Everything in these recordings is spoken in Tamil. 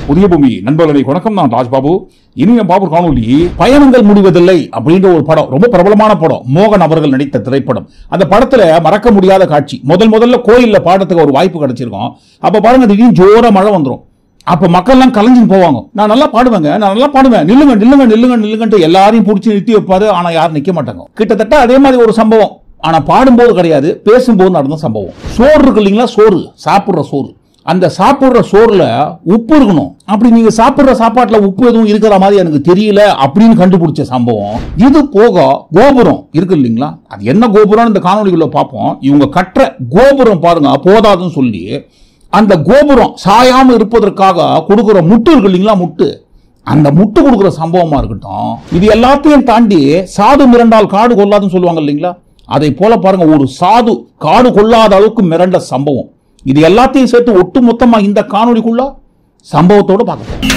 புதிய பூமி நண்பர்களை வணக்கம் நான் ராஜ்பாபு இனிய பாபு காணொலி பயணங்கள் முடிவதில்லை அப்படின்ற ஒரு படம் ரொம்ப பிரபலமான படம் மோகன் அவர்கள் நடித்த திரைப்படம் அந்த படத்துல மறக்க முடியாத காட்சி முதல் முதல்ல கோயில்ல பாடத்துக்கு ஒரு வாய்ப்பு கிடைச்சிருக்கும் அப்ப பாருங்க திடீர்னு ஜோர மழை வந்துரும் அப்ப மக்கள்லாம் கலைஞ்சுன்னு போவாங்க நான் நல்லா பாடுவேங்க நான் நல்லா பாடுவேன் நில்லுங்க நில்லுங்க நில்லுங்க நில்லுங்கன்ட்டு எல்லாரையும் பிடிச்சி நிறுத்தி வைப்பாரு ஆனா யாரும் நிக்க மாட்டாங்க கிட்டத்தட்ட அதே மாதிரி ஒரு சம்பவம் ஆனா பாடும்போது கிடையாது பேசும்போது நடந்த சம்பவம் சோறு இருக்கு இல்லைங்களா சோறு சாப்பிடுற சோறு அந்த சாப்பிடுற சோறுல உப்பு இருக்கணும் அப்படி நீங்க சாப்பிடுற சாப்பாட்டுல உப்பு எதுவும் இருக்கிற மாதிரி எனக்கு தெரியல அப்படின்னு கண்டுபிடிச்ச சம்பவம் இது போக கோபுரம் இருக்கு இல்லைங்களா அது என்ன கோபுரம் இந்த காணொலிகளை பார்ப்போம் இவங்க கட்டுற கோபுரம் பாருங்க போதாதுன்னு சொல்லி அந்த கோபுரம் சாயாம இருப்பதற்காக கொடுக்கிற முட்டு இருக்கு இல்லைங்களா முட்டு அந்த முட்டு கொடுக்குற சம்பவமா இருக்கட்டும் இது எல்லாத்தையும் தாண்டி சாது மிரண்டால் காடு கொள்ளாதுன்னு சொல்லுவாங்க இல்லைங்களா அதை போல பாருங்க ஒரு சாது காடு கொள்ளாத அளவுக்கு மிரண்ட சம்பவம் இது எல்லாத்தையும் சேர்த்து ஒட்டு மொத்தமா இந்த காணொலிக்குள்ள சம்பவத்தோட பார்க்க போறோம்.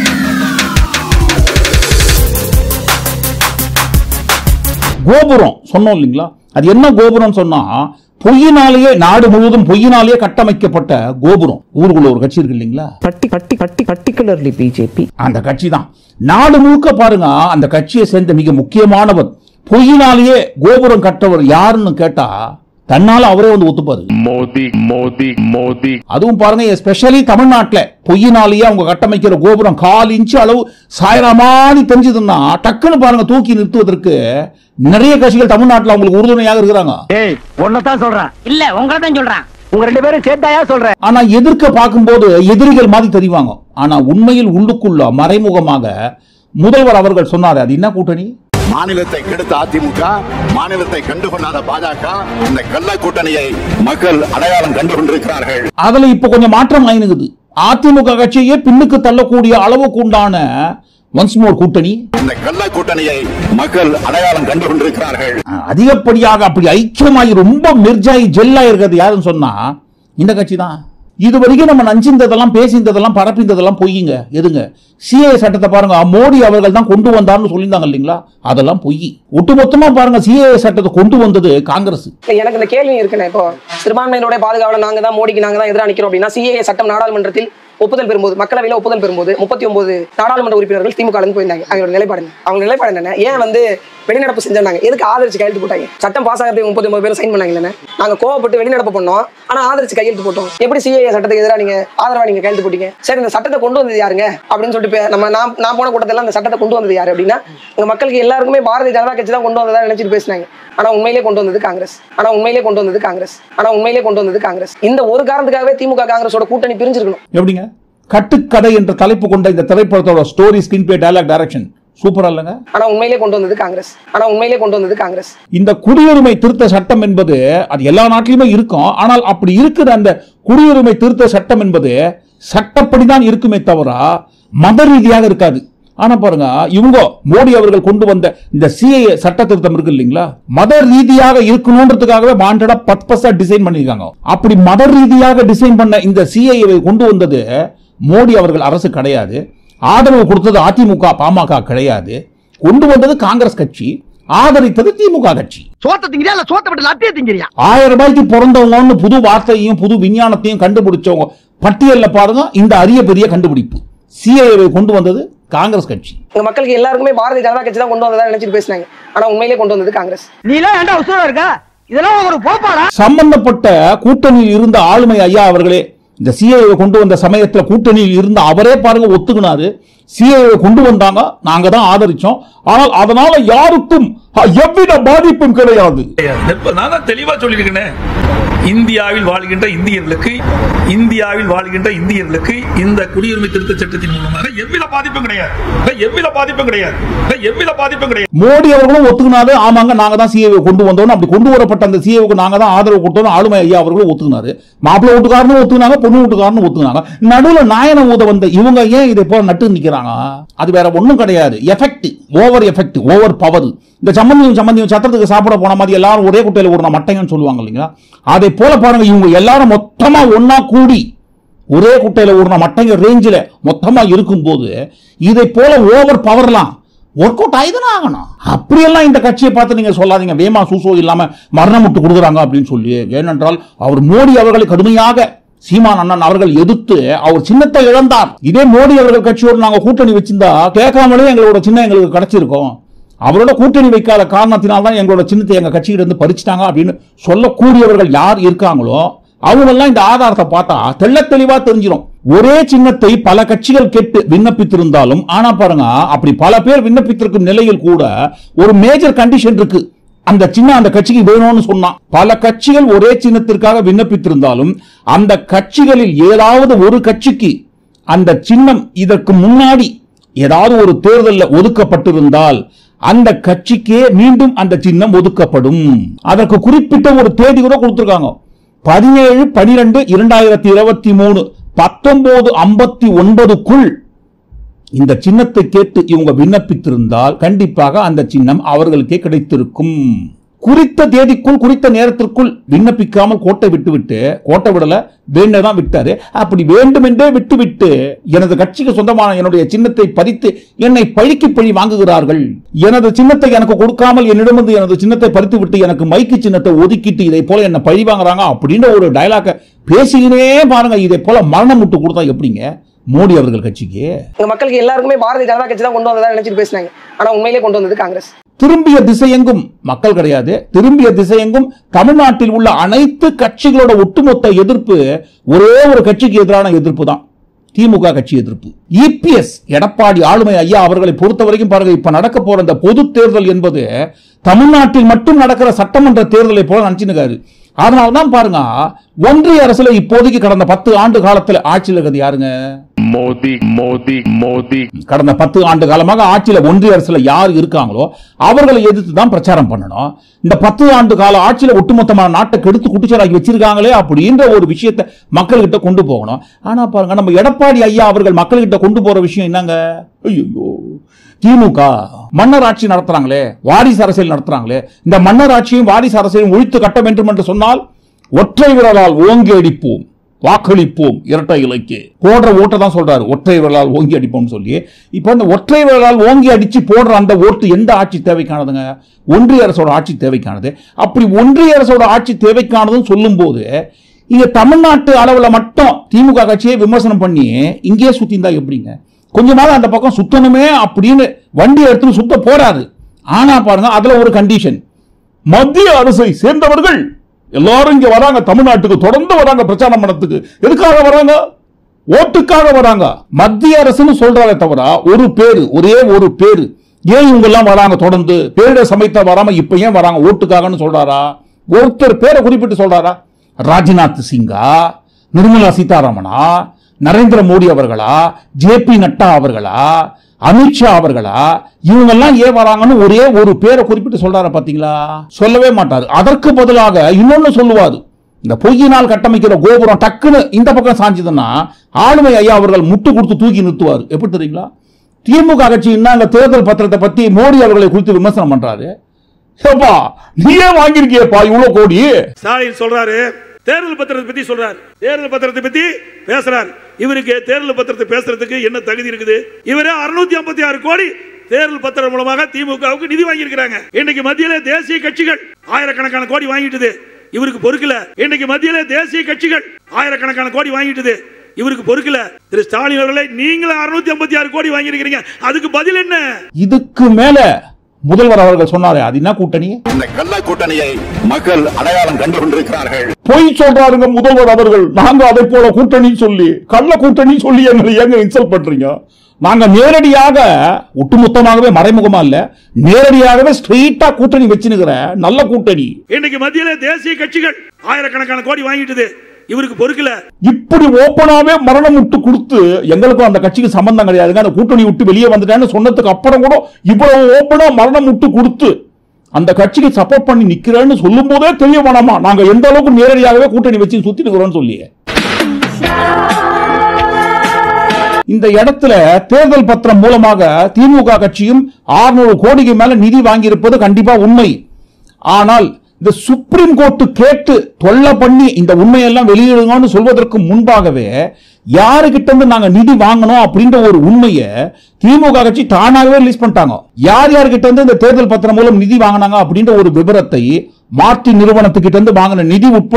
கோபுரம் சொன்னோம் இல்லைங்களா அது என்ன கோபுரம் சொன்னா பொய்யினாலேயே நாடு முழுவதும் பொய்யினாலேயே கட்டமைக்கப்பட்ட கோபுரம் ஊருக்குள்ள ஒரு கட்சி இருக்கு இல்லைங்களா பட்டி பட்டி பட்டி பர்டிகுலர்லி பிஜேபி அந்த கட்சி தான் நாடு முழுக்க பாருங்க அந்த கட்சியை சேர்ந்த மிக முக்கியமானவர் பொய்யினாலேயே கோபுரம் கட்டவர் யாருன்னு கேட்டா தன்னால அவரே வந்து ஒத்துப்பாரு मोदी मोदी मोदी அதுவும் பாருங்க எஸ்பெஷலி தமிழ்நாட்டில் பொய்யினாலேயே அவங்க கட்டமைக்கிற கோபுரம் கால் இன்ச்சு அளவு சாயற மாதிரி தெரிஞ்சதுன்னா டக்குன்னு பாருங்க தூக்கி நிறுத்துவதற்கு நிறைய கட்சிகள் தமிழ்நாட்டில் அவங்களுக்கு உறுதுணையாக இருக்கிறாங்க ஏய் ஒன்னதான் சொல்றேன் இல்ல உங்களை தான் சொல்றான் உங்க ரெண்டு பேரும் சேர்த்தாயா சொல்றேன் ஆனா எதிர்க்க பார்க்கும்போது எதிரிகள் மாதிரி தெரிவாங்க ஆனா உண்மையில் உள்ளுக்குள்ள மறைமுகமாக முதல்வர் அவர்கள் சொன்னாரு அது என்ன கூட்டணி மாநிலத்தை கெடுத்த அதிமுக மாநிலத்தை கண்டுகொள்ளாத பாஜக இந்த கள்ள கூட்டணியை மக்கள் அடையாளம் கண்டு கொண்டிருக்கிறார்கள் அதுல இப்ப கொஞ்சம் மாற்றம் ஆயினுக்குது அதிமுக கட்சியே பின்னுக்கு தள்ளக்கூடிய அளவுக்கு உண்டான ஒன்ஸ் மோர் கூட்டணி இந்த கள்ள கூட்டணியை மக்கள் அடையாளம் கண்டு கொண்டிருக்கிறார்கள் அஹ், அதிகப்படியாக அப்படி ஐக்கியமாகி ரொம்ப மெர்ஜாகி ஜெல்லாகி இருக்கிறது யாருன்னு சொன்னா இந்த கட்சி தான் இது வரைக்கும் நம்ம நஞ்சிந்ததெல்லாம் பேசிந்ததெல்லாம் பரப்பிந்ததெல்லாம் பொய்யுங்க எதுங்க சிஏ சட்டத்தை பாருங்க மோடி அவர்கள் தான் கொண்டு வந்தார்னு சொல்லியிருந்தாங்க இல்லைங்களா அதெல்லாம் பொய் ஒட்டுமொத்தமா பாருங்க சிஏ சட்டத்தை கொண்டு வந்தது காங்கிரஸ் எனக்கு இந்த கேள்வி இருக்குண்ணே இப்போ சிறுபான்மையினுடைய பாதுகாவலர் நாங்க தான் மோடிக்கு நாங்க தான் எதிராக நிக்கிறோம் அப்படின்னா சிஏஏ சட்டம் நாடாளுமன்றத்தில் ஒப்புதல் பெறும்போது மக்களவையில ஒப்புதல் பெறும்போது முப்பத்தி ஒன்பது நாடாளுமன்ற உறுப்பினர்கள் திமுக இருந்து போயிருந்தாங்க அவங்களோட நிலைப்பாடு என்ன? அவங்க நிலைப்பாடு என்ன ஏன் வந்து வெளிநடப்பு செஞ்சாங்க எதுக்கு ஆதரிச்சு கையெழுத்து போட்டாங்க சட்டம் பாஸ் ஆகிறதுக்கு முப்பத்தி ஒன்பது பேர் சைன் பண்ணாங்க இல்லைன்னா நாங்க கோவப்பட்டு வெளிநடப்பு பண்ணோம் ஆனா ஆதரிச்சு கையெழுத்து போட்டோம் எப்படி சிஏஏ சட்டத்துக்கு எதிராக நீங்க ஆதரவா நீங்க கையெழுத்து போட்டீங்க சரி இந்த சட்டத்தை கொண்டு வந்தது யாருங்க அப்படின்னு சொல்லிட்டு இப்ப நம்ம நான் நான் போன கூட்டத்தில் அந்த சட்டத்தை கொண்டு வந்தது யாரு அப்படின்னா உங்க மக்களுக்கு எல்லாருக்குமே பாரதிய ஜனதா கட்சி தான் கொண்டு வந்ததா நினைச்சிட்டு பேசினாங்க ஆனா உண்மையிலே கொண்டு வந்தது காங்கிரஸ் ஆனா உண்மையிலே கொண்டு வந்தது காங்கிரஸ் ஆனா உண்மையிலே கொண்டு வந்தது காங்கிரஸ் இந்த ஒரு காரணத்துக்காகவே திமுக காங்கிரஸோட கூட்டணி பிரிஞ்சிருக்கணும் எப்படிங்க கட்டுக்கதை என்ற தலைப்பு கொண்ட இந்த திரைப்படத்தோட story screen play dialogue direction சூப்பரா இல்லைங்க ஆனா உண்மையிலே கொண்டு வந்தது காங்கிரஸ் ஆனா உண்மையிலே கொண்டு வந்தது காங்கிரஸ் இந்த குடியுரிமை திருத்த சட்டம் என்பது அது எல்லா நாட்டிலுமே இருக்கும் ஆனால் அப்படி இருக்கிற அந்த குடியுரிமை திருத்த சட்டம் என்பது சட்டப்படி தான் இருக்குமே தவிர மத ரீதியாக இருக்காது ஆனா பாருங்க இவங்க மோடி அவர்கள் கொண்டு வந்த இந்த சிஏ சட்ட திருத்தம் இருக்கு இல்லைங்களா மத ரீதியாக இருக்கணும்ன்றதுக்காகவே வாண்டடா பர்பஸா டிசைன் பண்ணிருக்காங்க அப்படி மத ரீதியாக டிசைன் பண்ண இந்த சிஏவை கொண்டு வந்தது மோடி அவர்கள் அரசு கிடையாது ஆதரவு கொடுத்தது அதிமுக பாமக கிடையாது கொண்டு வந்தது காங்கிரஸ் கட்சி ஆதரித்தது திமுக கட்சி சோத்த திங்கிறியா இல்ல சோத்த விட்டு லட்டிய திங்கிறியா ஆயிரம் ரூபாய்க்கு பிறந்தவங்கன்னு புது வார்த்தையும் புது விஞ்ஞானத்தையும் கண்டுபிடிச்சவங்க பட்டியல்ல பாருங்க இந்த அரிய பெரிய கண்டுபிடிப்பு சிஏவை கொண்டு வந்தது காங்கிரஸ் கட்சி உங்க மக்களுக்கு எல்லாருக்குமே பாரதிய ஜனதா கட்சி தான் கொண்டு வந்ததா நினைச்சிட்டு பேசினாங்க ஆனா உண்மையிலே கொண்டு வந்தது காங்கிரஸ் நீ எல்லாம் ஏன்டா உசுரா இருக்க இதெல்லாம் ஒரு போப்பாடா சம்பந்தப்பட்ட கூட்டணியில் இருந்த ஆளுமை ஐயா அவர்களே இந்த சிஏவை கொண்டு வந்த சமயத்துல கூட்டணியில் இருந்த அவரே பாருங்க ஒத்துக்கினாரு சிஏவை கொண்டு வந்தாங்க நாங்க தான் ஆதரிச்சோம் ஆனால் அதனால யாருக்கும் அ, எவ்வித பாதிப்பும் கிடையாது இப்ப நான் தான் தெளிவா சொல்லியிருக்கேனே இந்தியாவில் வாழ்கின்ற இந்தியர்களுக்கு இந்தியாவில் வாழ்கின்ற இந்தியர்களுக்கு இந்த குடியுரிமை திருத்த சட்டத்தின் மூலமாக எவ்வித பாதிப்பும் கிடையாது எவ்வித பாதிப்பும் கிடையாது எவ்வித பாதிப்பும் கிடையாது மோடி அவர்களும் ஒத்துக்கினாரு ஆமாங்க நாங்க தான் சிஏவை கொண்டு வந்தோம் அப்படி கொண்டு வரப்பட்ட அந்த சிஏவுக்கு நாங்க தான் ஆதரவு கொடுத்தோம் ஆளுமை ஐயா அவர்களும் ஒத்துக்கினாரு மாப்பிள்ளை வீட்டுக்காரனும் ஒத்துக்கினாங்க பொண்ணு வீட்டுக்காரனும் ஒத்துக்கினாங்க நடுவுல நாயன ஊத வந்த இவங்க ஏன் இதை போல நட்டு நிக்கிறாங்க அது வேற ஒண்ணும் கிடையாது effect over effect over power இந்த சம்பந்தியும் சம்பந்தியும் சத்திரத்துக்கு சாப்பிட போன மாதிரி எல்லாரும் ஒரே குட்டையில ஒரு மட்டைங்கன்னு சொல்லுவாங்க இல்லைங்களா அதை போல பாருங்க இவங்க எல்லாரும் மொத்தமா ஒண்ணா கூடி ஒரே குட்டையில ஊர்ன மட்டைங்க ரேஞ்சில் மொத்தமா இருக்கும்போது இதை போல ஓவர் பவர்லாம் ஒர்க் அவுட் ஆயிதானே ஆகணும் அப்படியெல்லாம் இந்த கட்சியை பார்த்து நீங்க சொல்லாதீங்க வேமா சூசோ இல்லாம மரணம் விட்டு கொடுக்குறாங்க அப்படின்னு சொல்லி ஏனென்றால் அவர் மோடி அவர்களை கடுமையாக சீமான் அண்ணன் அவர்கள் எதிர்த்து அவர் சின்னத்தை இழந்தார் இதே மோடி அவர்கள் கட்சியோடு நாங்க கூட்டணி வச்சிருந்தா கேட்காமலே எங்களோட சின்னம் எங்களுக்கு கிடைச்சிருக்கும் அவரோட கூட்டணி வைக்காத காரணத்தினால்தான் எங்களோட சின்னத்தை எங்க கட்சியில இருந்து பறிச்சுட்டாங்க அப்படின்னு சொல்லக்கூடியவர்கள் யார் இருக்காங்களோ அவங்கெல்லாம் இந்த ஆதாரத்தை பார்த்தா தெள்ள தெளிவா தெரிஞ்சிடும் ஒரே சின்னத்தை பல கட்சிகள் கேட்டு விண்ணப்பித்திருந்தாலும் ஆனா பாருங்க அப்படி பல பேர் விண்ணப்பித்திருக்கும் நிலையில் கூட ஒரு மேஜர் கண்டிஷன் இருக்கு அந்த சின்னம் அந்த கட்சிக்கு வேணும்னு சொன்னான் பல கட்சிகள் ஒரே சின்னத்திற்காக விண்ணப்பித்திருந்தாலும் அந்த கட்சிகளில் ஏதாவது ஒரு கட்சிக்கு அந்த சின்னம் இதற்கு முன்னாடி ஏதாவது ஒரு தேர்தலில் ஒதுக்கப்பட்டிருந்தால் அந்த கட்சிக்கே மீண்டும் அந்த சின்னம் ஒதுக்கப்படும் அதற்கு குறிப்பிட்ட ஒரு தேதி கூட கொடுத்திருக்காங்க பதினேழு பனிரெண்டு இரண்டாயிரத்தி இருபத்தி மூணு பத்தொன்பது ஐம்பத்தி ஒன்பதுக்குள் இந்த சின்னத்தை கேட்டு இவங்க விண்ணப்பித்திருந்தால் கண்டிப்பாக அந்த சின்னம் அவர்களுக்கே கிடைத்திருக்கும் குறித்த தேதிக்குள் குறித்த நேரத்திற்குள் விண்ணப்பிக்காமல் கோட்டை விட்டுவிட்டு கோட்டை விடல வேண்டதான் விட்டாரு அப்படி வேண்டுமென்றே விட்டுவிட்டு எனது கட்சிக்கு சொந்தமான என்னுடைய சின்னத்தை பறித்து என்னை பழிக்கு பழி வாங்குகிறார்கள் எனது சின்னத்தை எனக்கு கொடுக்காமல் என்னிடமிருந்து எனது சின்னத்தை பறித்து விட்டு எனக்கு மைக்கு சின்னத்தை ஒதுக்கிட்டு இதை போல என்ன பழி வாங்குறாங்க அப்படின்ற ஒரு டயலாக பேசிக்கினே பாருங்க இதை போல மரணம் விட்டு கொடுத்தா எப்படிங்க மோடி அவர்கள் கட்சிக்கு எங்க மக்களுக்கு எல்லாருக்குமே பாரதிய ஜனதா கட்சி தான் கொண்டு வந்ததா நினைச்சிட்டு பேசினாங்க ஆனா உண்மையிலே கொண்டு வந்தது காங்கிரஸ் திரும்பிய திசையெங்கும் மக்கள் கிடையாது திரும்பிய திசையெங்கும் தமிழ்நாட்டில் உள்ள அனைத்து கட்சிகளோட ஒட்டுமொத்த எதிர்ப்பு ஒரே ஒரு கட்சிக்கு எதிரான எதிர்ப்பு தான் திமுக கட்சி எதிர்ப்பு இபிஎஸ் எடப்பாடி ஆளுமை ஐயா அவர்களை பொறுத்த வரைக்கும் பாருங்க இப்ப நடக்க போற இந்த பொது தேர்தல் என்பது தமிழ்நாட்டில் மட்டும் நடக்கிற சட்டமன்ற தேர்தலை போல நினைச்சுனுக்காரு அதனாலதான் பாருங்க ஒன்றிய அரசுல இப்போதைக்கு கடந்த பத்து ஆண்டு காலத்துல ஆட்சியில் இருக்கிறது யாருங்க Modi, Modi, Modi. கடந்த பத்து ஆண்டு காலமாக ஆட்சியில ஒன்றிய அரசுல யார் இருக்காங்களோ அவர்களை எதிர்த்து தான் பிரச்சாரம் பண்ணணும் இந்த பத்து ஆண்டு கால ஆட்சியில ஒட்டுமொத்தமான நாட்டை கெடுத்து குட்டிச்சராக்கி வச்சிருக்காங்களே அப்படின்ற ஒரு விஷயத்தை மக்கள்கிட்ட கொண்டு போகணும் ஆனா பாருங்க நம்ம எடப்பாடி ஐயா அவர்கள் மக்கள்கிட்ட கொண்டு போற விஷயம் என்னங்க ஐயோ திமுக மன்னர் ஆட்சி நடத்துறாங்களே வாரிசு அரசியல் நடத்துறாங்களே இந்த மன்னர் ஆட்சியும் வாரிசு அரசியலும் ஒழித்து கட்ட வேண்டும் என்று சொன்னால் ஒற்றை விரலால் ஓங்கி அடிப்போம் வாக்களிப்போம் இரட்டை இலைக்கு போடுற ஓட்டை தான் சொல்றாரு ஒற்றை விரலால் ஓங்கி அடிப்போம்னு சொல்லி இப்போ அந்த ஒற்றை விரலால் ஓங்கி அடிச்சு போடுற அந்த ஓட்டு எந்த ஆட்சி தேவைக்கானதுங்க ஒன்றிய அரசோட ஆட்சி தேவைக்கானது அப்படி ஒன்றிய அரசோட ஆட்சி தேவைக்கானதுன்னு சொல்லும்போது இங்க தமிழ்நாட்டு அளவுல மட்டும் திமுக கட்சியை விமர்சனம் பண்ணி இங்கேயே சுத்தி இருந்தா எப்படிங்க கொஞ்ச நாள் அந்த பக்கம் சுத்தணுமே அப்படின்னு வண்டி எடுத்து சுத்த போறாரு ஆனா பாருங்க அதுல ஒரு கண்டிஷன் மத்திய அரசை சேர்ந்தவர்கள் எல்லாரும் இங்க வராங்க தமிழ்நாட்டுக்கு தொடர்ந்து வராங்க பிரச்சாரம் பண்ணத்துக்கு எதுக்காக வராங்க ஓட்டுக்காக வராங்க மத்திய அரசுன்னு சொல்றாரே தவிர ஒரு பேரு ஒரே ஒரு பேரு ஏன் இவங்க எல்லாம் வராங்க தொடர்ந்து பேரிட சமயத்தை வராம இப்ப ஏன் வராங்க ஓட்டுக்காகன்னு சொல்றாரா ஒருத்தர் பேரை குறிப்பிட்டு சொல்றாரா ராஜ்நாத் சிங்கா நிர்மலா சீதாராமனா நரேந்திர மோடி அவர்களா ஜே பி நட்டா அவர்களா அமித்ஷா அவர்களா இவங்கெல்லாம் ஏன் வராங்கன்னு ஒரே ஒரு பேரை குறிப்பிட்டு சொல்றாரு பாத்தீங்களா சொல்லவே மாட்டாரு அதற்கு பதிலாக இன்னொன்னு சொல்லுவாரு இந்த பொய்யினால் கட்டமைக்கிற கோபுரம் டக்குன்னு இந்த பக்கம் சாஞ்சதுன்னா ஆளுமை ஐயா அவர்கள் முட்டு கொடுத்து தூக்கி நிறுத்துவார் எப்படி தெரியுங்களா திமுக கட்சி இந்த தேர்தல் பத்திரத்தை பத்தி மோடி அவர்களை குறித்து விமர்சனம் பண்றாரு ஏப்பா நீயே வாங்கியிருக்கியப்பா இவ்வளவு கோடி ஸ்டாலின் சொல்றாரு தேர்தல் பத்திரத்தை பத்தி சொல்றாரு தேர்தல் பத்திரத்தை பத்தி பேசுறாரு இவருக்கு தேர்தல் பத்திரத்தை பேசுறதுக்கு என்ன தகுதி இருக்குது இவரே அறுநூத்தி ஐம்பத்தி ஆறு கோடி தேர்தல் பத்திரம் மூலமாக திமுகவுக்கு நிதி வாங்கியிருக்கிறாங்க இன்னைக்கு மத்தியில தேசிய கட்சிகள் ஆயிரக்கணக்கான கோடி வாங்கிட்டுது இவருக்கு பொறுக்கல இன்னைக்கு மத்தியில தேசிய கட்சிகள் ஆயிரக்கணக்கான கோடி வாங்கிட்டுது இவருக்கு பொறுக்கல திரு ஸ்டாலின் அவர்களே நீங்களும் அறுநூத்தி ஐம்பத்தி ஆறு கோடி வாங்கியிருக்கிறீங்க அதுக்கு பதில் என்ன இதுக்கு மேல முதல்வர் அவர்கள் சொன்னாரே அது என்ன கூட்டணி இந்த கள்ள கூட்டணியை மக்கள் அடையாளம் கண்டு கொண்டிருக்கிறார்கள் பொய் சொல்றாருங்க முதல்வர் அவர்கள் நாங்க அதை போல கூட்டணி சொல்லி கள்ள கூட்டணி சொல்லி எங்களை ஏங்க இன்சல்ட் பண்றீங்க நாங்க நேரடியாக ஒட்டுமொத்தமாகவே மறைமுகமா இல்ல நேரடியாகவே ஸ்ட்ரெயிட்டா கூட்டணி வச்சுனுக்கிற நல்ல கூட்டணி இன்னைக்கு மத்தியில தேசிய கட்சிகள் ஆயிரக்கணக்கான கோடி வாங்கிட்டுது இவருக்கு பொறுக்கல இப்படி ஓப்பனாவே மரணம் விட்டு கொடுத்து எங்களுக்கும் அந்த கட்சிக்கு சம்பந்தம் கிடையாதுங்க அந்த கூட்டணி விட்டு வெளியே வந்துட்டேன்னு சொன்னதுக்கு அப்புறம் கூட இவ்வளவு ஓப்பனா மரணம் விட்டு கொடுத்து அந்த கட்சிக்கு சப்போர்ட் பண்ணி நிக்கிறேன்னு சொல்லும் போதே தெரிய வேணாமா நாங்க எந்த அளவுக்கு நேரடியாகவே கூட்டணி வச்சு சுத்தி நிக்கிறோம்னு சொல்லி இந்த இடத்துல தேர்தல் பத்திரம் மூலமாக திமுக கட்சியும் 600 கோடிக்கு மேல நிதி வாங்கியிருப்பது கண்டிப்பா உண்மை ஆனால் இந்த சுப்ரீம் கோர்ட் கேட்டு தொல்லை பண்ணி இந்த உண்மையெல்லாம் வெளியிடுங்கன்னு சொல்வதற்கு முன்பாகவே யாருகிட்ட இருந்து நாங்க நிதி வாங்கணும் அப்படின்ற ஒரு உண்மையை திமுக கட்சி தானாகவே ரிலீஸ் பண்ணிட்டாங்க யார் யார்கிட்ட இருந்து இந்த தேர்தல் பத்திரம் மூலம் நிதி வாங்கினாங்க அப்படின்ற ஒரு விவரத்தை மார்டின் நிறுவனத்துக்கிட்ட இருந்து வாங்கின நிதி உட்பட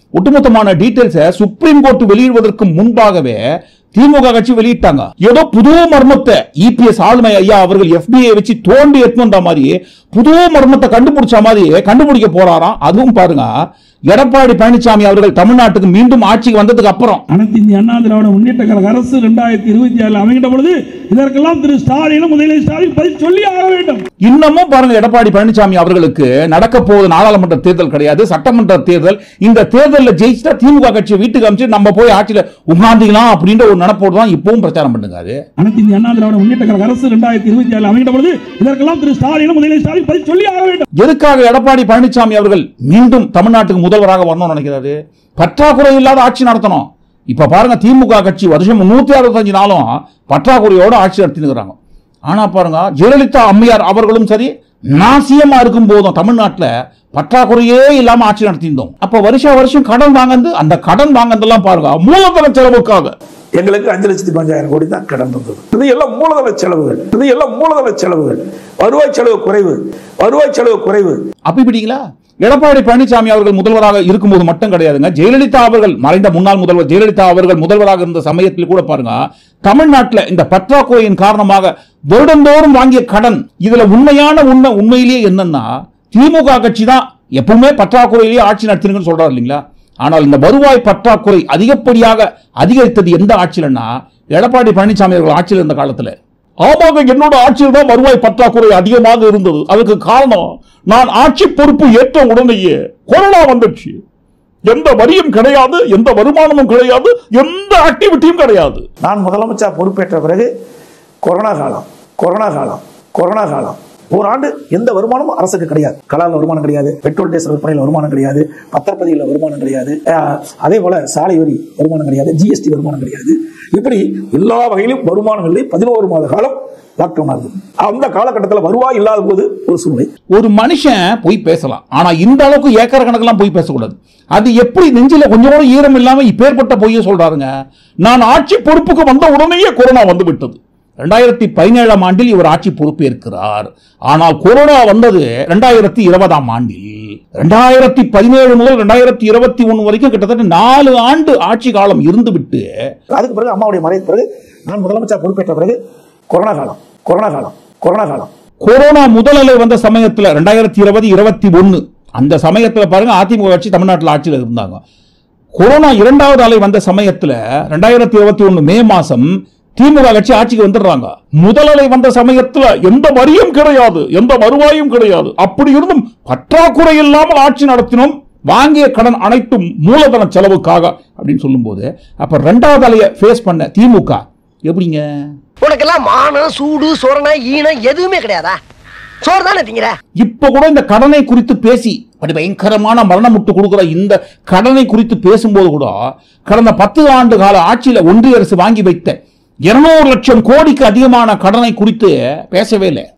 ஒட்டுமொத்தமான டீடைல்ஸை சுப்ரீம் கோர்ட் வெளியிடுவதற்கு முன்பாகவே திமுக கட்சி வெளியிட்டாங்க ஏதோ புது மர்மத்தை இபிஎஸ் ஆளுமை ஐயா அவர்கள் எஃபிஐ வச்சு தோண்டி எடுத்து வந்த மாதிரி புது மர்மத்தை கண்டுபிடிச்ச மாதிரி கண்டுபிடிக்க போறாராம் அதுவும் பாருங்க எடப்பாடி பழனிசாமி அவர்கள் தமிழ்நாட்டுக்கு மீண்டும் ஆட்சிக்கு வந்ததுக்கு அப்புறம் அனைத்து இந்திய அண்ணா திராவிட முன்னேற்ற கழக அரசு இரண்டாயிரத்தி இருபத்தி ஆறில் அமைகின்ற பொழுது இதற்கெல்லாம் திரு ஸ்டாலினும் முதலமைச்சர் ஸ்டாலின் பதில் சொல்லி ஆக வேண்டும் இன்னமும் பாருங்க எடப்பாடி பழனிசாமி அவர்களுக்கு நடக்க போவது நாடாளுமன்ற தேர்தல் கிடையாது சட்டமன்ற தேர்தல் இந்த தேர்தலில் ஜெயிச்சிட்டா திமுக கட்சி வீட்டுக்கு அமைச்சு நம்ம போய் ஆட்சியில உட்காந்துக்கலாம் அப்படின்ற ஒரு நினைப்போடு தான் இப்பவும் பிரச்சாரம் பண்ணுங்க அது அனைத்து இந்திய அண்ணா திராவிட முன்னேற்ற கழக அரசு இரண்டாயிரத்தி இருபத்தி ஆறில் அமைகின்ற பொழுது இதற்கெல்லாம் திரு ஸ்டாலினும் முதலமைச்சர் ஸ்டாலின் பதில் சொல்லி ஆக வேண்டும் எதுக்காக எடப்பாடி பழனிசாமி அவர்கள் மீண்டும் தமிழ்நாட்டுக்கு முதல்வராக வரணும்னு நினைக்கிறாரு பற்றாக்குறை இல்லாத ஆட்சி நடத்தணும் இப்ப பாருங்க திமுக கட்சி வருஷம் நூத்தி அறுபத்தஞ்சு நாளும் பற்றாக்குறையோட ஆட்சி நடத்தினுக்கிறாங்க ஆனா பாருங்க ஜெயலலிதா அம்மையார் அவர்களும் சரி நாசியமா இருக்கும் போதும் தமிழ்நாட்டுல பற்றாக்குறையே இல்லாம ஆட்சி நடத்தியிருந்தோம் அப்ப வருஷா வருஷம் கடன் வாங்கந்து அந்த கடன் வாங்கந்தெல்லாம் பாருங்க மூலதன செலவுக்காக எங்களுக்கு அஞ்சு லட்சத்தி பஞ்சாயிரம் கோடி தான் கடன் வந்தது இது எல்லாம் மூலதன செலவுகள் இது எல்லாம் மூலதன செலவுகள் வருவாய் செலவு குறைவு வருவாய் செலவு குறைவு அப்படிங்களா எடப்பாடி பழனிசாமி அவர்கள் முதல்வராக இருக்கும்போது மட்டும் கிடையாதுங்க ஜெயலலிதா அவர்கள் மறைந்த முன்னாள் முதல்வர் ஜெயலலிதா அவர்கள் முதல்வராக இருந்த சமயத்தில் கூட பாருங்க தமிழ்நாட்டில் இந்த பற்றாக்குறையின் காரணமாக வருடந்தோறும் வாங்கிய கடன் இதுல உண்மையான உண்மை உண்மையிலேயே என்னன்னா திமுக கட்சி தான் எப்பவுமே பற்றாக்குறையிலேயே ஆட்சி நடத்தினுங்கன்னு சொல்றாரு இல்லைங்களா ஆனால் இந்த வருவாய் பற்றாக்குறை அதிகப்படியாக அதிகரித்தது எந்த ஆட்சியிலன்னா எடப்பாடி பழனிசாமி அவர்கள் ஆட்சியில் இருந்த காலத்துல ஆமாங்க என்னோட ஆட்சியில் தான் வருவாய் பற்றாக்குறை அதிகமாக இருந்தது அதுக்கு காரணம் நான் ஆட்சி பொறுப்பு ஏற்ற உடனேயே கொரோனா வந்துடுச்சு எந்த வரியும் கிடையாது எந்த வருமானமும் கிடையாது எந்த ஆக்டிவிட்டியும் கிடையாது நான் முதலமைச்சர் பொறுப்பேற்ற பிறகு கொரோனா காலம் கொரோனா காலம் கொரோனா காலம் ஓராண்டு எந்த வருமானமும் அரசுக்கு கிடையாது கலால வருமானம் கிடையாது பெட்ரோல் டீசல் விற்பனையில் வருமானம் கிடையாது பத்திரப்பதியில் வருமானம் கிடையாது அஹ், அதே போல சாலை வரி வருமானம் கிடையாது ஜிஎஸ்டி வருமானம் கிடையாது இப்படி எல்லா வகையிலும் வருமானம் இல்லை பதினோரு மாத காலம் லாக்டவுன் ஆகுது அந்த காலகட்டத்தில் வருவாய் இல்லாத போது ஒரு சூழ்நிலை ஒரு மனுஷன் போய் பேசலாம் ஆனா இந்த அளவுக்கு ஏக்கர் கணக்கெல்லாம் போய் பேசக்கூடாது அது எப்படி நெஞ்சில கொஞ்சம் கூட ஈரம் இல்லாம இப்பேற்பட்ட பொய்ய சொல்றாருங்க நான் ஆட்சி பொறுப்புக்கு வந்த உடனேயே கொரோனா வந்து விட்டது ரெண்டாயிரத்தி பதினேழாம் ஆண்டில் இவர் ஆட்சி பொறுப்பேற்கிறார் ஆனால் கொரோனா வந்தது ரெண்டாயிரத்தி இருபதாம் ஆண்டில் ரெண்டாயிரத்தி பதினேழு முதல் ரெண்டாயிரத்தி இருபத்தி ஒன்று வரைக்கும் கிட்டத்தட்ட நாலு ஆண்டு ஆட்சி காலம் இருந்துவிட்டு அதுக்கு பிறகு அம்மாவுடைய மறைவு பிறகு நான் முதலமைச்சர் பொறுப்பேற்ற பிறகு கொரோனா காலம் கொரோனா காலம் கொரோனா காலம் கொரோனா முதல் அலை வந்த சமயத்துல ரெண்டாயிரத்தி இருபது இருபத்தி ஒன்னு அந்த சமயத்துல பாருங்க அதிமுக கட்சி தமிழ்நாட்டில் ஆட்சியில் இருந்தாங்க கொரோனா இரண்டாவது அலை வந்த சமயத்துல ரெண்டாயிரத்தி இருபத்தி ஒன்னு மே மாசம் திமுக கட்சி ஆட்சிக்கு வந்துடுறாங்க முதல் அலை வந்த சமயத்துல எந்த வரியும் கிடையாது எந்த வருவாயும் கிடையாது அப்படி இருந்தும் பற்றாக்குறை இல்லாமல் ஆட்சி நடத்தினோம் வாங்கிய கடன் அனைத்தும் மூலதன செலவுக்காக அப்படின்னு சொல்லும்போது அப்ப ரெண்டாவது அலையை ஃபேஸ் பண்ண திமுக எப்படிங்க உனக்கெல்லாம் மானம் சூடு சொரணை ஈனம் எதுவுமே கிடையாதா சோறு தானே திங்கிற இப்ப கூட இந்த கடனை குறித்து பேசி அப்படி பயங்கரமான மரணம் முட்டு கொடுக்கிற இந்த கடனை குறித்து பேசும்போது கூட கடந்த பத்து ஆண்டு கால ஆட்சியில ஒன்றிய அரசு வாங்கி வைத்த இருநூறு லட்சம் கோடிக்கு அதிகமான கடனை குறித்து பேசவே இல்லை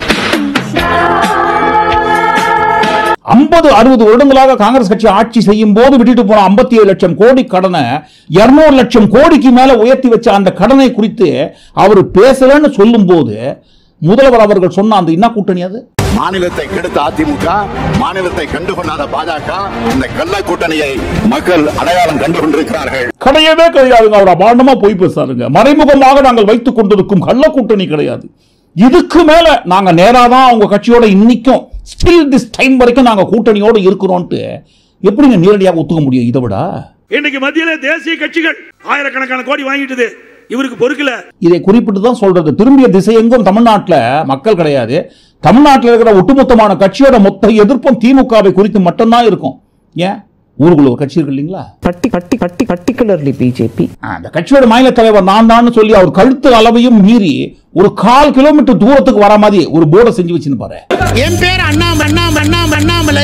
ஐம்பது அறுபது வருடங்களாக காங்கிரஸ் கட்சி ஆட்சி செய்யும் போது விட்டுட்டு போன ஐம்பத்தி ஏழு லட்சம் கோடி கடனை இருநூறு லட்சம் கோடிக்கு மேல உயர்த்தி வச்ச அந்த கடனை குறித்து அவர் பேசலன்னு சொல்லும் போது முதல்வர் அவர்கள் சொன்ன அந்த என்ன கூட்டணி அது மாநிலத்தை கெடுத்த அதிமுக மாநிலத்தை கண்டுகொள்ளாத பாஜக இந்த கள்ள கூட்டணியை மக்கள் அடையாளம் கண்டு கொண்டிருக்கிறார்கள் கிடையவே கிடையாதுங்க அவர் அபாண்டமா போய் பேசாருங்க மறைமுகமாக நாங்கள் வைத்துக் கொண்டிருக்கும் கள்ள கூட்டணி கிடையாது இதுக்கு மேல நாங்க நேராதான் அவங்க கட்சியோட இன்னைக்கும் ஸ்டில் திஸ் டைம் வரைக்கும் நாங்க கூட்டணியோட இருக்கிறோம்ட்டு எப்படிங்க நேரடியாக ஒத்துக்க முடியும் இதை விட இன்னைக்கு மத்தியில தேசிய கட்சிகள் ஆயிரக்கணக்கான கோடி வாங்கிட்டுது இவருக்கு பொறுக்கல இதை குறிப்பிட்டு தான் சொல்றது திரும்பிய திசை எங்கும் தமிழ்நாட்டுல மக்கள் கிடையாது தமிழ்நாட்டில் இருக்கிற ஒட்டுமொத்தமான கட்சியோட மொத்த எதிர்ப்பும் திமுகவை குறித்து மட்டும்தான் இருக்கும் ஏன் ஊருக்குள்ள ஒரு கட்சி இருக்கு இல்லைங்களா பட்டி பட்டி பட்டி பர்டிகுலர்லி பிஜேபி அந்த கட்சியோட மாநில தலைவர் நான் தான் சொல்லி அவர் கழுத்து அளவையும் மீறி ஒரு கால் கிலோமீட்டர் தூரத்துக்கு வர மாதிரி ஒரு போர்டை செஞ்சு வச்சுன்னு பாரு என் பேர் அண்ணாம அண்ணாம அண்ணாம அண்ணாமலை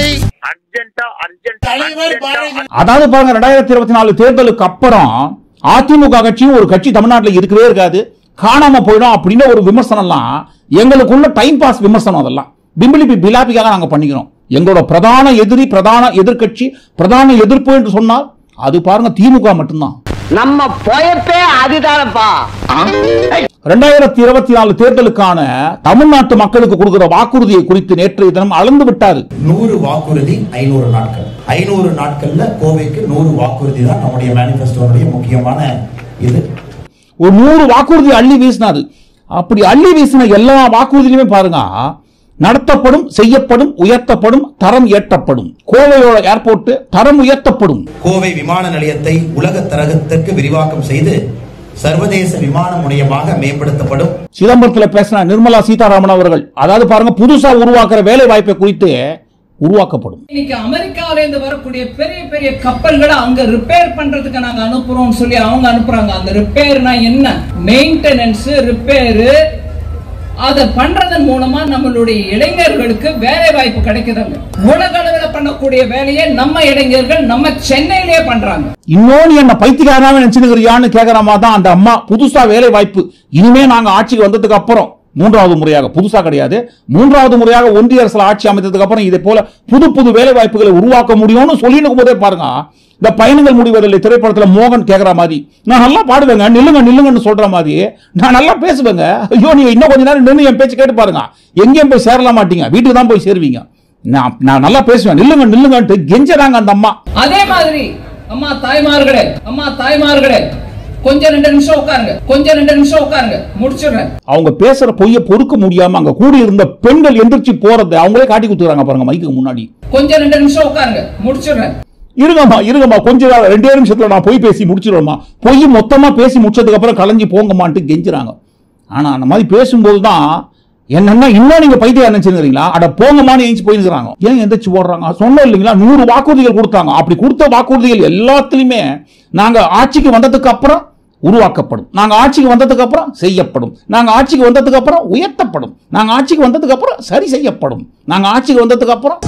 அதாவது பாருங்க ரெண்டாயிரத்தி இருபத்தி நாலு தேர்தலுக்கு அப்புறம் அதிமுக கட்சியும் ஒரு கட்சி தமிழ்நாட்டில் இருக்கவே இருக்காது காணாம போயிடும் அப்படின்னு ஒரு விமர்சனம்லாம் எங்களுக்குள்ள டைம் பாஸ் விமர்சனம் அதெல்லாம் பிம்பிலிபி பிலாபிக்காக நாங்க பண்ணிக்கிறோம் எங்களோட பிரதான எதிரி பிரதான எதிர்க்கட்சி பிரதான எதிர்ப்பு என்று சொன்னால் அது பாருங்க திமுக மட்டும்தான் நம்ம பொயப்பே அதுதானப்பா ரெண்டாயிரத்தி இருபத்தி நாலு தேர்தலுக்கான தமிழ்நாட்டு மக்களுக்கு கொடுக்கிற வாக்குறுதியை குறித்து நேற்றைய தினம் அளந்து விட்டாரு நூறு வாக்குறுதி ஐநூறு நாட்கள் ஐநூறு நாட்கள்ல கோவைக்கு நூறு வாக்குறுதி தான் நம்முடைய மேனிபெஸ்டோனுடைய முக்கியமான இது ஒரு நூறு வாக்குறுதி அள்ளி வீசினாரு அப்படி அள்ளி வீசின எல்லா வாக்குறுதியிலுமே பாருங்க நடத்தப்படும் செய்யப்படும் உயர்த்தப்படும் தரம் ஏற்றப்படும் கோவையோட ஏர்போர்ட் தரம் உயர்த்தப்படும் கோவை விமான நிலையத்தை உலக தரகத்திற்கு விரிவாக்கம் செய்து சர்வதேச விமான முனையமாக மேம்படுத்தப்படும் சிதம்பரத்தில் பேசின நிர்மலா சீதாராமன் அவர்கள் அதாவது பாருங்க புதுசா உருவாக்குற வேலை வாய்ப்பை குறித்து உருவாக்கப்படும் இன்னைக்கு அமெரிக்கால இருந்து வரக்கூடிய பெரிய பெரிய கப்பல்களை அங்க ரிப்பேர் பண்றதுக்கு நாங்க அனுப்புறோம் சொல்லி அவங்க அனுப்புறாங்க அந்த ரிப்பேர்னா என்ன மெயின்டெனன்ஸ் ரிப்பேர் அதை பண்றதன் மூலமா நம்மளுடைய இளைஞர்களுக்கு வேலை வாய்ப்பு கிடைக்குதுங்க உலக அளவில் பண்ணக்கூடிய வேலையை நம்ம இளைஞர்கள் நம்ம சென்னையிலேயே பண்றாங்க இன்னொன்னு என்ன பைத்தியக்காரனாவே நினைச்சுக்கிறியான்னு கேக்குற மாதிரி தான் அந்த அம்மா புதுசா வேலை வாய்ப்பு இனிமே நாங்க ஆட்சிக்கு வந்ததுக்கு அப்புறம் மூன்றாவது முறையாக புதுசா கிடையாது மூன்றாவது முறையாக ஒன்றிய அரசுல ஆட்சி அமைத்ததுக்கு அப்புறம் இதே போல புது புது வேலை வாய்ப்புகளை உருவாக்க முடியும்னு சொல்லிட்டு போதே பாருங்க இந்த பயணங்கள் முடிவதில்லை திரைப்படத்துல மோகன் கேக்குற மாதிரி நான் நல்லா பாடுவேங்க நில்லுங்க நில்லுங்கன்னு சொல்ற மாதிரி நான் நல்லா பேசுவேங்க ஐயோ நீங்க இன்னும் கொஞ்ச நேரம் நின்று என் பேச்சு கேட்டு பாருங்க எங்கேயும் போய் சேரல மாட்டீங்க வீட்டுக்கு தான் போய் சேருவீங்க நான் நான் நல்லா பேசுவேன் நில்லுங்க நில்லுங்கன்ட்டு கெஞ்சறாங்க அந்த அம்மா அதே மாதிரி அம்மா தாய்மார்களே அம்மா தாய்மார்களே கொஞ்சம் ரெண்டு நிமிஷம் உட்காருங்க கொஞ்சம் ரெண்டு நிமிஷம் உட்காருங்க முடிச்சிடுறேன் அவங்க பேசுற பொய்ய பொறுக்க முடியாம அங்க கூடி இருந்த பெண்கள் எந்திரிச்சு போறதை அவங்களே காட்டி குத்துறாங்க பாருங்க மைக்கு முன்னாடி கொஞ்சம் ரெண்டு நிமிஷம் உட்காருங்க முடிச்சிடுறேன் இருங்கம்மா இருங்கம்மா கொஞ்ச நேரம் ரெண்டே நிமிஷத்துல நான் போய் பேசி முடிச்சிடுவேம்மா பொய் மொத்தமா பேசி முடிச்சதுக்கு அப்புறம் கலைஞ்சு போங்கம்மான்ட்டு கெஞ்சுறாங்க ஆனா அந்த மாதிரி பேசும்போது தான் என்னன்னா இன்னும் நீங்க பைத்தியம் நினைச்சிருந்தீங்களா அட போங்கம்மான்னு எழுந்து போயிருக்கிறாங்க ஏன் எந்திரிச்சு போடுறாங்க சொன்னோம் இல்லைங்களா நூறு வாக்குறுதிகள் கொடுத்தாங்க அப்படி கொடுத்த வாக்குறுதிகள் எல்லாத்துலயுமே நாங்க ஆட்சிக்கு வந்ததுக்கு அப்புறம் உருவாக்கப்படும் நாங்க ஆட்சிக்கு வந்ததுக்கு அப்புறம் செய்யப்படும் நாங்க ஆட்சிக்கு வந்ததுக்கு அப்புறம் உயர்த்தப்படும் நாங்க ஆட்சிக்கு வந்ததுக்கு அப்புறம் சரி செய்யப்படும் நாங்க ஆட்சிக்கு வந்ததுக்கு அப்புறம்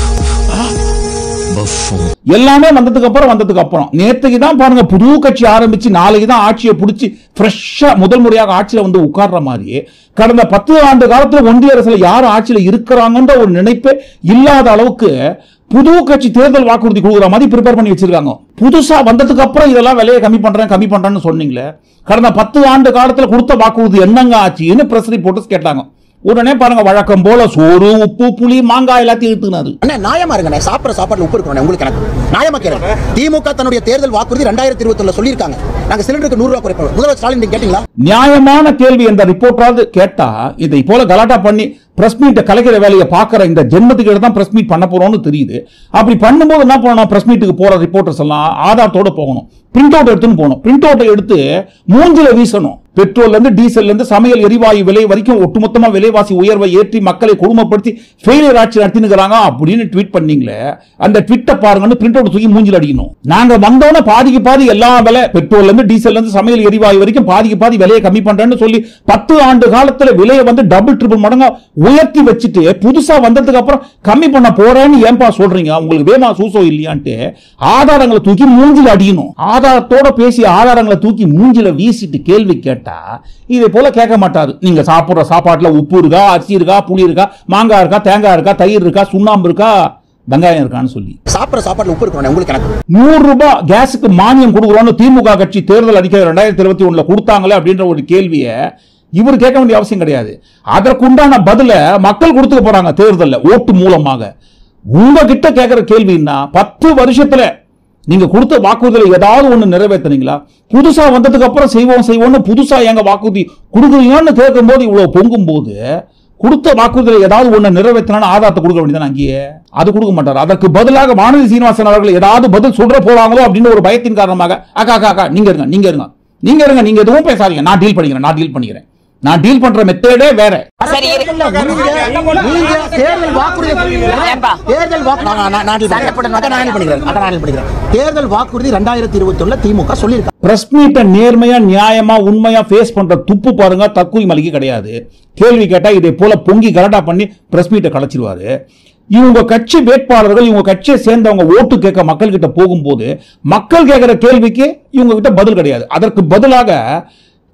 எல்லாமே வந்ததுக்கு அப்புறம் வந்ததுக்கு அப்புறம் நேற்றுக்கு தான் பாருங்க புது கட்சி ஆரம்பிச்சு நாளைக்கு தான் ஆட்சியை பிடிச்சி ஃப்ரெஷ்ஷா முதல் முறையாக ஆட்சியில வந்து உட்கார்ற மாதிரி கடந்த பத்து ஆண்டு காலத்துல ஒன்றிய அரசுல யார் ஆட்சியில இருக்கிறாங்கன்ற ஒரு நினைப்பே இல்லாத அளவுக்கு புது கட்சி தேர்தல் வாக்குறுதி கொடுக்குற மாதிரி ப்ரிப்பேர் பண்ணி வச்சிருக்காங்க புதுசா வந்ததுக்கு அப்புறம் இதெல்லாம் விலையை கம்மி பண்றேன் கம்மி பண்றேன்னு சொன்னீங்களே கடந்த பத்து ஆண்டு காலத்துல கொடுத்த வாக்குறுதி என்னங்க ஆச்சுன்னு பிரஸ் ரிப்போர்ட்டர்ஸ் கேட்டாங்க உடனே பாருங்க வழக்கம் போல சோறு உப்பு புளி மாங்காய் எல்லாத்தையும் இழுத்துனாரு அண்ணே நியாயமா இருங்கண்ணே சாப்பிட்ற சாப்பாடுல உப்பு இருக்கணும் உங்களுக்கு எனக்கு நியாயமா கேளுங்க திமுக தன்னுடைய தேர்தல் வாக்குறுதி ரெண்டாயிரத்தி இருபத்தி சொல்லியிருக்காங்க நாங்க சிலிண்டருக்கு நூறு ரூபாய் குறைப்போம் முதல்வர் ஸ்டாலின் நீங்க கேட்டீங்களா நியாயமான கேள்வி இந்த ரிப்போர்ட்டாவது கேட்டா இதை போல கலாட்டா பண்ணி பிரஸ் மீட்டை கலைக்கிற வேலையை பார்க்குற இந்த ஜென்மத்துக்கு தான் பிரஸ் மீட் பண்ண போறோம்னு தெரியுது அப்படி பண்ணும்போது என்ன பண்ணணும் பிரஸ் மீட்டுக்கு போற ரிப்போர்ட்டர்ஸ் எல்லாம் ஆதாரத்தோட போகணும் பிரிண்ட் அவுட் எடுத்துன்னு போகணும் பிரிண்ட் அவுட்டை எடுத்து மூஞ்சில வீசணும் பெட்ரோல்ல இருந்து டீசல்ல இருந்து சமையல் எரிவாயு விலை வரைக்கும் ஒட்டுமொத்தமா விலைவாசி உயர்வை ஏற்றி மக்களை கொடுமைப்படுத்தி ஃபெயிலியர் ஆட்சி நடத்தினுக்கிறாங்க அப்படின்னு ட்வீட் பண்ணீங்களே அந்த ட்விட்டை பாருங்கன்னு பிரிண்ட் அவுட் தூக்கி மூஞ்சில அடிக்கணும் நாங்க வந்தோன்னே பாதிக்கு பாதி எல்லா விலை பெட்ரோல்ல இருந்து டீசல்ல இருந்து சமையல் எரிவாயு வரைக்கும் பாதிக்கு பாதி விலையை கம்மி பண்றேன்னு சொல்லி பத்து ஆண்டு காலத்துல விலையை வந்து டபுள் ட்ரிபிள் மடங்கா உயர்த்தி வச்சுட்டு புதுசா வந்ததுக்கு அப்புறம் கம்மி பண்ண போறேன்னு ஏன்பா சொல்றீங்க உங்களுக்கு வேமா சூசோ இல்லையான்ட்டு ஆதாரங்களை தூக்கி மூஞ்சில அடிக்கணும் ஆதாரத்தோட பேசி ஆதாரங்களை தூக்கி மூஞ்சில வீசிட்டு கேள்வி கேட்டா இதே போல கேட்க மாட்டாரு நீங்க சாப்பிடுற சாப்பாட்டுல உப்பு இருக்கா அரிசி இருக்கா புளி இருக்கா மாங்காய் இருக்கா தேங்காய் இருக்கா தயிர் இருக்கா சுண்ணாம்பு இருக்கா வெங்காயம் இருக்கான்னு சொல்லி சாப்பிட்ற சாப்பாடுல உப்பு இருக்கணும் உங்களுக்கு எனக்கு நூறு ரூபாய் கேஸுக்கு மானியம் கொடுக்குறோம்னு திமுக கட்சி தேர்தல் அறிக்கை ரெண்டாயிரத்தி இருபத்தி ஒண்ணுல கொடுத்தாங்களே அப்படின்ற ஒரு கேள்வியை இவர் கேட்க வேண்டிய அவசியம் கிடையாது அதற்குண்டான பதில மக்கள் கொடுத்துக்க போறாங்க தேர்தல்ல ஓட்டு மூலமாக உங்ககிட்ட கேட்கிற கேள்வின்னா பத்து வருஷத்துல நீங்க கொடுத்த வாக்குறுதியில ஏதாவது ஒண்ணு நிறைவேத்துனீங்களா புதுசா வந்ததுக்கு அப்புறம் செய்வோம் செய்வோம்னு புதுசா எங்க வாக்குறுதி கொடுக்குறீங்கன்னு கேட்கும்போது இவ்வளவு பொங்கும் போது கொடுத்த வாக்குறுதியில ஏதாவது ஒண்ணு நிறைவேற்றினா ஆதாரத்தை கொடுக்க வேண்டியதானே அங்கேயே அது கொடுக்க மாட்டார் அதற்கு பதிலாக வானதி சீனிவாசன் அவர்கள் ஏதாவது பதில் சொல்ற போறாங்களோ அப்படின்னு ஒரு பயத்தின் காரணமாக அக்கா அக்கா அக்கா நீங்க இருங்க நீங்க இருங்க நீங்க இருங்க நீங்க எதுவும் பேசாதீங்க நான் டீல் பண்ணிக்கிறேன் நான் டீல் பண்ணிக்கிறேன் நான் டீல் பண்ற மெத்தேடே வேற சரி நீங்க தேர்தல் வாக்குறுதி தேர்தல் வாக்கு நான் நான் நான் நான் பண்ணிக்கிறேன் அதான் நான் பண்ணிக்கிறேன் தேர்தல் வாக்குறுதி ரெண்டாயிரத்தி இருபத்தி ஒண்ணுல திமுக சொல்லியிருக்காங்க பிரஸ் மீட்டை நேர்மையா நியாயமா உண்மையா ஃபேஸ் பண்ற துப்பு பாருங்க தக்குவி மலிக்கு கிடையாது கேள்வி கேட்டா இதை போல பொங்கி கலட்டா பண்ணி பிரஸ் மீட்டை கலைச்சிருவாரு இவங்க கட்சி வேட்பாளர்கள் இவங்க கட்சியை சேர்ந்தவங்க ஓட்டு கேட்க மக்கள் கிட்ட போகும்போது மக்கள் கேட்கிற கேள்விக்கு இவங்க கிட்ட பதில் கிடையாது அதற்கு பதிலாக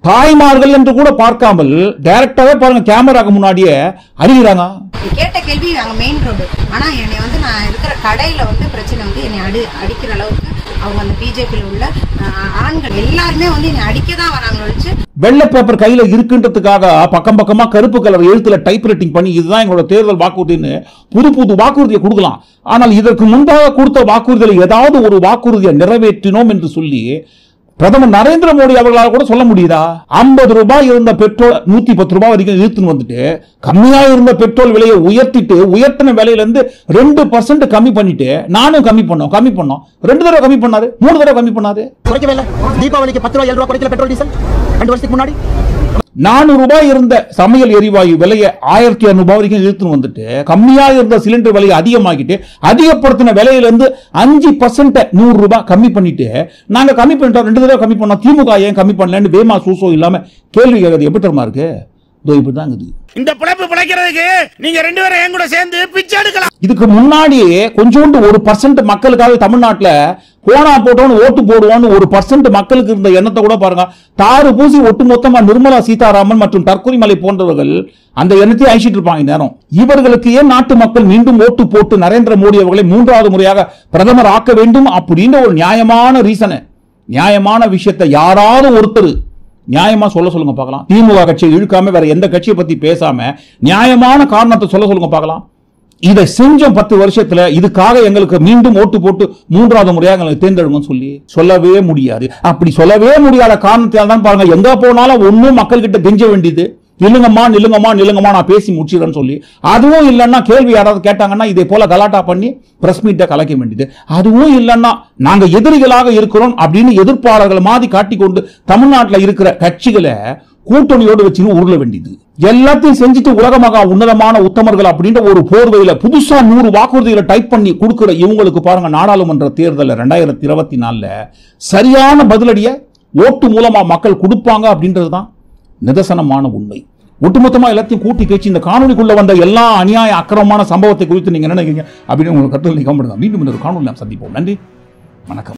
தாய்மார்கள் என்று கூட பார்க்காமல் டைரக்டாவே பாருங்க கேமராக்கு முன்னாடியே அடிக்கிறாங்க கேட்ட கேள்வி நாங்கள் மெயின் ரோடு ஆனால் என்னை வந்து நான் இருக்கிற கடையில் வந்து பிரச்சனை வந்து என்னை அடி அடிக்கிற அளவுக்கு அவங்க அந்த பிஜேபியில் உள்ள ஆஹ், ஆண்கள் எல்லாருமே வந்து என்னை அடிக்க தான் வராங்க ஒழிச்சு வெள்ளை பேப்பர் கையில இருக்குன்றதுக்காக பக்கம் பக்கமா கருப்பு கலர் எழுத்துல டைப் ரைட்டிங் பண்ணி இதுதான் எங்களோட தேர்தல் வாக்குறுதின்னு புது புது வாக்குறுதியை கொடுக்கலாம் ஆனால் இதற்கு முன்பாக கொடுத்த வாக்குறுதிகளை ஏதாவது ஒரு வாக்குறுதியை நிறைவேற்றினோம் என்று சொல்லி பிரதமர் நரேந்திர மோடி அவர்களால் கூட சொல்ல முடியுதா ஐம்பது ரூபாய் இருந்த பெட்ரோல் நூத்தி பத்து ரூபாய் வரைக்கும் இழுத்துன்னு வந்துட்டு கம்மியா இருந்த பெட்ரோல் விலையை உயர்த்திட்டு உயர்த்தின விலையில இருந்து ரெண்டு பர்சன்ட் கம்மி பண்ணிட்டு நானும் கம்மி பண்ணோம் கம்மி பண்ணோம் ரெண்டு தடவை கம்மி பண்ணாரு மூணு தடவை கம்மி பண்ணாரு குறைக்கவே இல்லை தீபாவளிக்கு பத்து ரூபாய் ஏழு ரூபாய் குறைக்கல பெட்ரோல் டீசல் ரெண்டு வருஷத்துக்கு முன்னாடி நானூறு ரூபாய் இருந்த சமையல் எரிவாயு விலையை ஆயிரத்தி இரநூறு ரூபாய் வரைக்கும் இழுத்துன்னு வந்துட்டு கம்மியா இருந்த சிலிண்டர் விலையை அதிகமாக்கிட்டு அதிகப்படுத்தின விலையில இருந்து அஞ்சு பர்சன்ட் நூறு ரூபாய் கம்மி பண்ணிட்டு நாங்க கம்மி பண்ணிட்டோம் ரெண்டு தடவை கம்மி பண்ணோம் திமுக ஏன் கம்மி பண்ணலன்னு வேமா சூசோ இல்லாம கேள்வி கேட்கறது எப்படி தெரியுமா இருக்கு இதோ இப்படிதான் இருக்குது இந்த பிழைப்பு பிழைக்கிறதுக்கு நீங்க ரெண்டு பேரும் என் கூட சேர்ந்து பிச்சை எடுக்கலாம் இதுக்கு முன்னாடியே கொஞ்சோண்டு ஒரு பர்சன்ட் மக்களுக்காக தமிழ்நாட்டுல போனா போட்டோன்னு ஓட்டு போடுவோம்னு ஒரு பர்சன்ட் மக்களுக்கு இருந்த எண்ணத்தை கூட பாருங்க தாறு பூசி ஒட்டு மொத்தமா நிர்மலா சீதாராமன் மற்றும் தற்கொலைமலை போன்றவர்கள் அந்த எண்ணத்தை அழிச்சிட்டு இருப்பாங்க நேரம் இவர்களுக்கு ஏன் நாட்டு மக்கள் மீண்டும் ஓட்டு போட்டு நரேந்திர மோடி அவர்களை மூன்றாவது முறையாக பிரதமர் ஆக்க வேண்டும் அப்படின்ற ஒரு நியாயமான ரீசனை நியாயமான விஷயத்தை யாராவது ஒருத்தர் நியாயமா சொல்ல சொல்லுங்க பார்க்கலாம் திமுக கட்சியை இழுக்காம வேற எந்த கட்சியை பத்தி பேசாம நியாயமான காரணத்தை சொல்ல சொல்லுங்க பார்க்கலாம் இதை செஞ்சோம் பத்து வருஷத்துல இதுக்காக எங்களுக்கு மீண்டும் ஓட்டு போட்டு மூன்றாவது முறையாக எங்களுக்கு தேர்ந்தெடுங்கன்னு சொல்லி சொல்லவே முடியாது அப்படி சொல்லவே முடியாத காரணத்தால் தான் பாருங்க எங்க போனாலும் ஒன்னும் மக்கள் கிட்ட கெஞ்ச வேண்டியது நில்லுங்கம்மா நில்லுங்கம்மா நில்லுங்கம்மா நான் பேசி முடிச்சிடறேன்னு சொல்லி அதுவும் இல்லைன்னா கேள்வி யாராவது கேட்டாங்கன்னா இதே போல கலாட்டா பண்ணி பிரஸ் மீட்டை கலைக்க வேண்டியது அதுவும் இல்லைன்னா நாங்க எதிரிகளாக இருக்கிறோம் அப்படின்னு எதிர்ப்பாளர்கள் மாதிரி காட்டிக்கொண்டு தமிழ்நாட்டில் இருக்கிற கட்சிகளை கூட்டணியோடு வச்சுன்னு உருள வேண்டியது எல்லாத்தையும் செஞ்சுட்டு உலக மகா உன்னதமான உத்தமர்கள் அப்படின்ற ஒரு போர்வையில புதுசா நூறு வாக்குறுதிகளை டைப் பண்ணி கொடுக்கிற இவங்களுக்கு பாருங்க நாடாளுமன்ற தேர்தல் ரெண்டாயிரத்தி இருபத்தி நாலுல சரியான பதிலடிய ஓட்டு மூலமா மக்கள் கொடுப்பாங்க அப்படின்றதுதான் நிதர்சனமான உண்மை ஒட்டுமொத்தமா எல்லாத்தையும் கூட்டி கேச்சு இந்த காணொலிக்குள்ள வந்த எல்லா அநியாய அக்கிரமமான சம்பவத்தை குறித்து நீங்க என்ன நினைக்கிறீங்க அப்படின்னு உங்களுக்கு கருத்து நீங்க மீண்டும் இந்த ஒரு காணொலி நாம் சந்திப்போம் நன்றி வணக்கம்